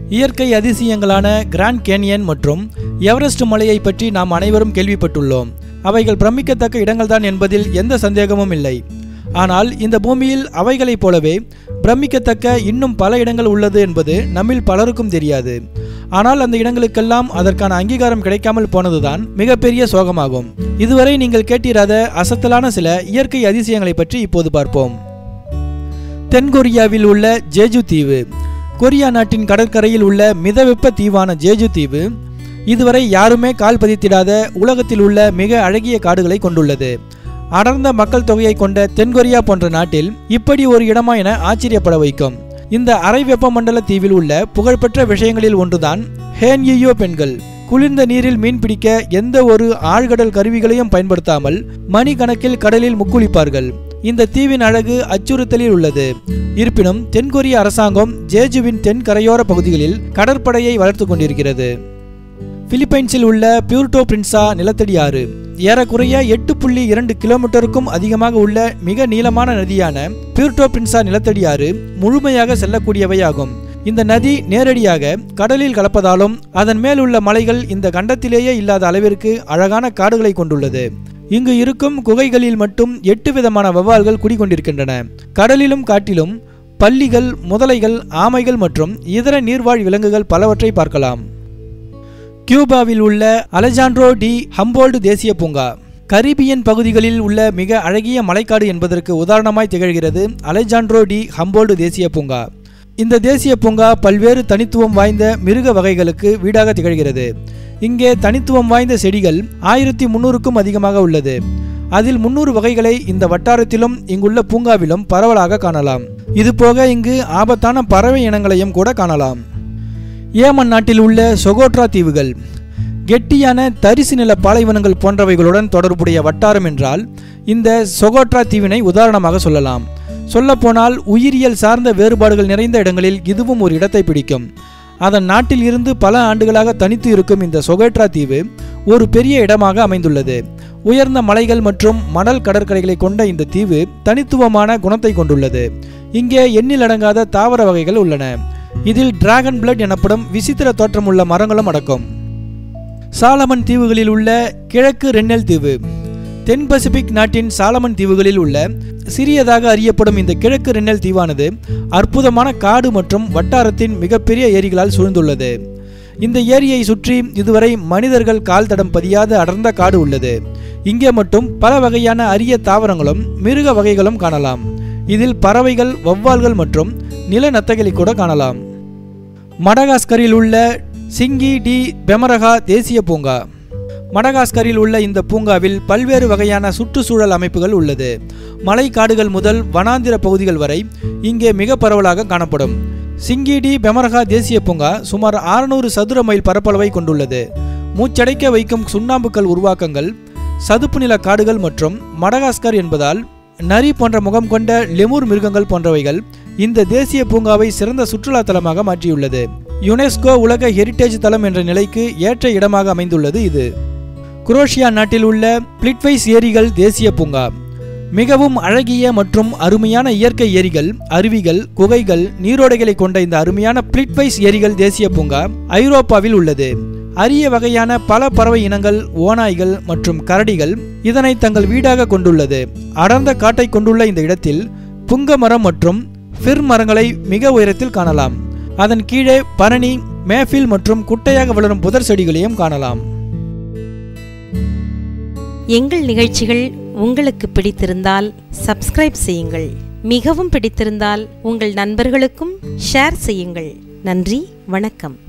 இயற்கை அதிசயங்களான Grand Canyon மற்றும் எவரெஸ்ட் மலையை பற்றி நாம் அனைவரும் கேள்விப்பட்டுள்ளோம் அவைகள் பிரமிக்கத்தக்க இடங்கள்தான் என்பதில் எந்த சந்தேகமும் இல்லை ஆனால் இந்த பூமியில் அவைகளைப் போலவே பிரமிக்கத்தக்க இன்னும் பல இடங்கள் உள்ளது என்பது நம்மில் பலருக்கும் தெரியாது ஆனால் அந்த இடங்களுக்கெல்லாம் அதற்கான அங்கீகாரம் கிடைக்காமல் போனதுதான் மிகப்பெரிய சோகமாகும் இதுவரை நீங்கள் கேட்டிராத அசத்தலான சில இயற்கை அதிசயங்களை பற்றி இப்போது பார்ப்போம் தென்கொரியாவில் உள்ள ஜேஜு தீவு கொரியா நாட்டின் கடற்கரையில் உள்ள மிதவெப்ப தீவான ஜேஜு தீவு இதுவரை யாருமே கால் பதித்திடாத உலகத்தில் உள்ள மிக அழகிய காடுகளை கொண்டுள்ளது அடர்ந்த மக்கள் தொகையை கொண்ட தென்கொரியா போன்ற நாட்டில் இப்படி ஒரு இடமா என ஆச்சரியப்பட வைக்கும் இந்த அரை வெப்பமண்டல தீவில் உள்ள புகழ்பெற்ற விஷயங்களில் ஒன்றுதான் ஹேன்யூயோ பெண்கள் குளிர்ந்த நீரில் மீன் பிடிக்க எந்த ஒரு ஆழ்கடல் கருவிகளையும் பயன்படுத்தாமல் மணிக்கணக்கில் கடலில் முக்குளிப்பார்கள் இந்த தீவின் அழகு அச்சுறுத்தலில் உள்ளது இருப்பினும் தென்கொரிய அரசாங்கம் ஜேஜுவின் தென் கரையோர பகுதிகளில் கடற்படையை வளர்த்து கொண்டிருக்கிறது பிலிப்பைன்ஸில் உள்ள பியூர்டோ பிரின்சா நிலத்தடி ஆறு ஏறக்குறைய எட்டு புள்ளி இரண்டு கிலோமீட்டருக்கும் அதிகமாக உள்ள மிக நீளமான நதியான பியூர்டோ பிரின்சா நிலத்தடி ஆறு முழுமையாக செல்லக்கூடியவையாகும் இந்த நதி நேரடியாக கடலில் கலப்பதாலும் அதன் மேல் உள்ள மலைகள் இந்த கண்டத்திலேயே இல்லாத அளவிற்கு அழகான காடுகளை கொண்டுள்ளது இங்கு இருக்கும் குகைகளில் மட்டும் எட்டு விதமான வவ்வால்கள் குடிகொண்டிருக்கின்றன கடலிலும் காட்டிலும் பல்லிகள் முதலைகள் ஆமைகள் மற்றும் இதர நீர்வாழ் விலங்குகள் பலவற்றை பார்க்கலாம் கியூபாவில் உள்ள அலெஜாண்ட்ரோ டி ஹம்போல்டு தேசிய பூங்கா கரீபியன் பகுதிகளில் உள்ள மிக அழகிய மலைக்காடு என்பதற்கு உதாரணமாய் திகழ்கிறது அலெஜாண்ட்ரோ டி ஹம்போல்டு தேசிய பூங்கா இந்த தேசிய பூங்கா பல்வேறு தனித்துவம் வாய்ந்த மிருக வகைகளுக்கு வீடாக திகழ்கிறது இங்கே தனித்துவம் வாய்ந்த செடிகள் ஆயிரத்தி முன்னூறுக்கும் அதிகமாக உள்ளது அதில் முன்னூறு வகைகளை இந்த வட்டாரத்திலும் இங்குள்ள பூங்காவிலும் பரவலாக காணலாம் இதுபோக இங்கு ஆபத்தான பறவை இனங்களையும் கூட காணலாம் ஏமன் நாட்டில் உள்ள சொகோட்ரா தீவுகள் கெட்டியான தரிசு நில பாலைவனங்கள் போன்றவைகளுடன் தொடர்புடைய வட்டாரம் என்றால் இந்த சொகோட்ரா தீவினை உதாரணமாக சொல்லலாம் சொல்லப்போனால் உயிரியல் சார்ந்த வேறுபாடுகள் நிறைந்த இடங்களில் இதுவும் ஒரு இடத்தை பிடிக்கும் அதன் நாட்டில் இருந்து பல ஆண்டுகளாக தனித்து இருக்கும் இந்த சொகோட்ரா தீவு ஒரு பெரிய இடமாக அமைந்துள்ளது உயர்ந்த மலைகள் மற்றும் மணல் கடற்கரைகளை கொண்ட இந்த தீவு தனித்துவமான குணத்தை கொண்டுள்ளது இங்கே எண்ணிலடங்காத தாவர வகைகள் உள்ளன இதில் டிராகன் பிளட் எனப்படும் விசித்திர தோற்றமுள்ள மரங்களும் அடக்கும் சாலமன் தீவுகளில் உள்ள கிழக்கு ரென்னல் தீவு தென் பசிபிக் நாட்டின் சாலமன் தீவுகளில் உள்ள சிறியதாக அறியப்படும் இந்த கிழக்கு ரென்னல் தீவானது அற்புதமான காடு மற்றும் வட்டாரத்தின் மிகப்பெரிய ஏரிகளால் சூழ்ந்துள்ளது இந்த ஏரியை சுற்றி இதுவரை மனிதர்கள் கால் தடம் பதியாத அடர்ந்த காடு உள்ளது இங்கே மட்டும் பல வகையான அரிய தாவரங்களும் மிருக வகைகளும் காணலாம் இதில் பறவைகள் வௌவால்கள் மற்றும் நில நத்தைகளை கூட காணலாம் மடகாஸ்கரில் உள்ள சிங்கி டி பெமரகா தேசிய பூங்கா மடகாஸ்கரில் உள்ள இந்த பூங்காவில் பல்வேறு வகையான சுற்றுச்சூழல் அமைப்புகள் உள்ளது மலை காடுகள் முதல் வனாந்திர பகுதிகள் வரை இங்கே மிக பரவலாக காணப்படும் சிங்கிடி பெமரகா தேசிய பூங்கா சுமார் 600 சதுர மைல் பரப்பளவை கொண்டுள்ளது மூச்சடைக்க வைக்கும் சுண்ணாம்புக்கல் உருவாக்கங்கள் சதுப்பு நில காடுகள் மற்றும் மடகாஸ்கர் என்பதால் நரி போன்ற முகம் கொண்ட லெமூர் மிருகங்கள் போன்றவைகள் இந்த தேசிய பூங்காவை சிறந்த சுற்றுலா தலமாக மாற்றியுள்ளது யுனெஸ்கோ உலக ஹெரிட்டேஜ் தலம் என்ற நிலைக்கு ஏற்ற இடமாக அமைந்துள்ளது இது குரோஷியா நாட்டில் உள்ள பிளிட்வைஸ் ஏரிகள் தேசிய பூங்கா மிகவும் அழகிய மற்றும் அருமையான இயற்கை ஏரிகள் அருவிகள் குகைகள் நீரோடைகளை கொண்ட இந்த அருமையான பிளிட்வைஸ் ஏரிகள் தேசிய பூங்கா ஐரோப்பாவில் உள்ளது அரிய வகையான பல பறவை இனங்கள் ஓநாய்கள் மற்றும் கரடிகள் இதனை தங்கள் வீடாக கொண்டுள்ளது அடர்ந்த காட்டை கொண்டுள்ள இந்த இடத்தில் புங்க மரம் மற்றும் ஃபிர் மரங்களை மிக உயரத்தில் காணலாம் அதன் கீழே பரணி மேஃபில் மற்றும் குட்டையாக வளரும் புதர் செடிகளையும் காணலாம் எங்கள் நிகழ்ச்சிகள் உங்களுக்கு பிடித்திருந்தால் சப்ஸ்கிரைப் செய்யுங்கள் மிகவும் பிடித்திருந்தால் உங்கள் நண்பர்களுக்கும் ஷேர் செய்யுங்கள் நன்றி வணக்கம்